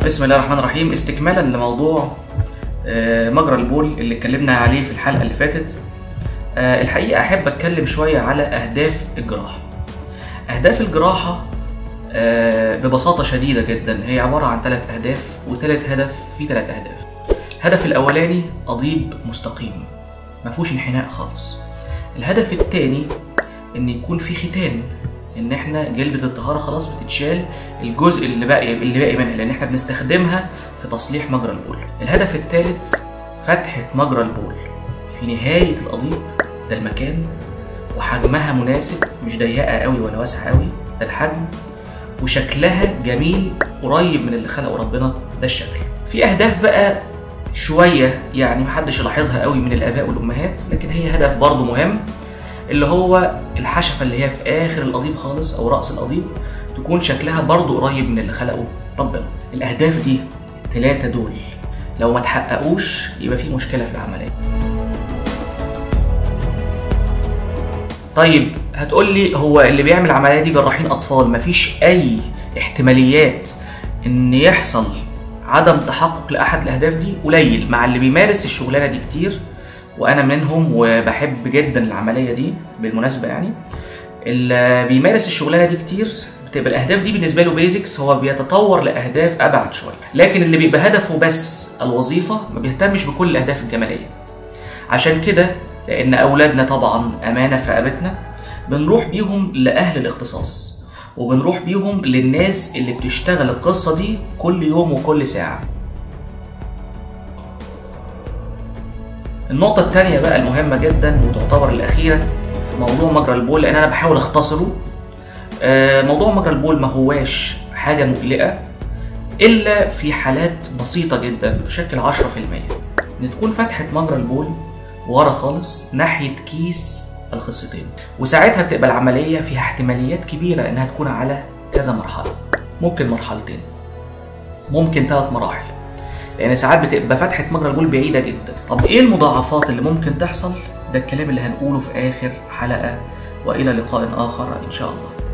بسم الله الرحمن الرحيم استكمالا لموضوع آه، مجرى البول اللي اتكلمنا عليه في الحلقه اللي فاتت آه، الحقيقه احب اتكلم شويه على اهداف الجراحه اهداف الجراحه آه، ببساطه شديده جدا هي عباره عن ثلاث اهداف وثالث هدف في ثلاث اهداف الهدف الاولاني قضيب مستقيم ما فيهوش انحناء خالص الهدف الثاني ان يكون في ختان ان احنا جلده الطهاره خلاص بتتشال الجزء اللي باقي اللي باقي منها لان احنا بنستخدمها في تصليح مجرى البول الهدف الثالث فتحه مجرى البول في نهايه القضيب ده المكان وحجمها مناسب مش ضيقه قوي ولا واسعه قوي ده الحجم وشكلها جميل قريب من اللي خلقه ربنا ده الشكل في اهداف بقى شويه يعني محدش يلاحظها قوي من الاباء والامهات لكن هي هدف برضه مهم اللي هو الحشفه اللي هي في اخر القضيب خالص او راس القضيب تكون شكلها برضه قريب من اللي خلقه ربنا الاهداف دي الثلاثه دول لو ما تحققوش يبقى في مشكله في العمليه طيب هتقول لي هو اللي بيعمل العمليه دي جراحين اطفال مفيش اي احتماليات ان يحصل عدم تحقق لاحد الاهداف دي قليل مع اللي بيمارس الشغلانه دي كتير وانا منهم وبحب جدا العمليه دي بالمناسبه يعني اللي بيمارس الشغلانه دي كتير بتبقى الاهداف دي بالنسبه له بيزكس هو بيتطور لاهداف ابعد شويه لكن اللي بيبقى هدفه بس الوظيفه ما بيهتمش بكل الاهداف الجماليه عشان كده لان اولادنا طبعا امانه في رقبتنا بنروح بيهم لاهل الاختصاص وبنروح بيهم للناس اللي بتشتغل القصه دي كل يوم وكل ساعه النقطة التانية بقى المهمة جدا وتعتبر الأخيرة في موضوع مجرى البول لأن أنا بحاول أختصره آه، موضوع مجرى البول ما هواش حاجة مقلقة إلا في حالات بسيطة جدا بتشكل 10% إن تكون فتحة مجرى البول ورا خالص ناحية كيس الخصيتين وساعتها بتبقى العملية فيها احتماليات كبيرة إنها تكون على كذا مرحلة ممكن مرحلتين ممكن ثلاث مراحل لان ساعات بتبقى فتحه مجرى البول بعيده جدا طب ايه المضاعفات اللي ممكن تحصل ده الكلام اللي هنقوله في اخر حلقه والى لقاء اخر ان شاء الله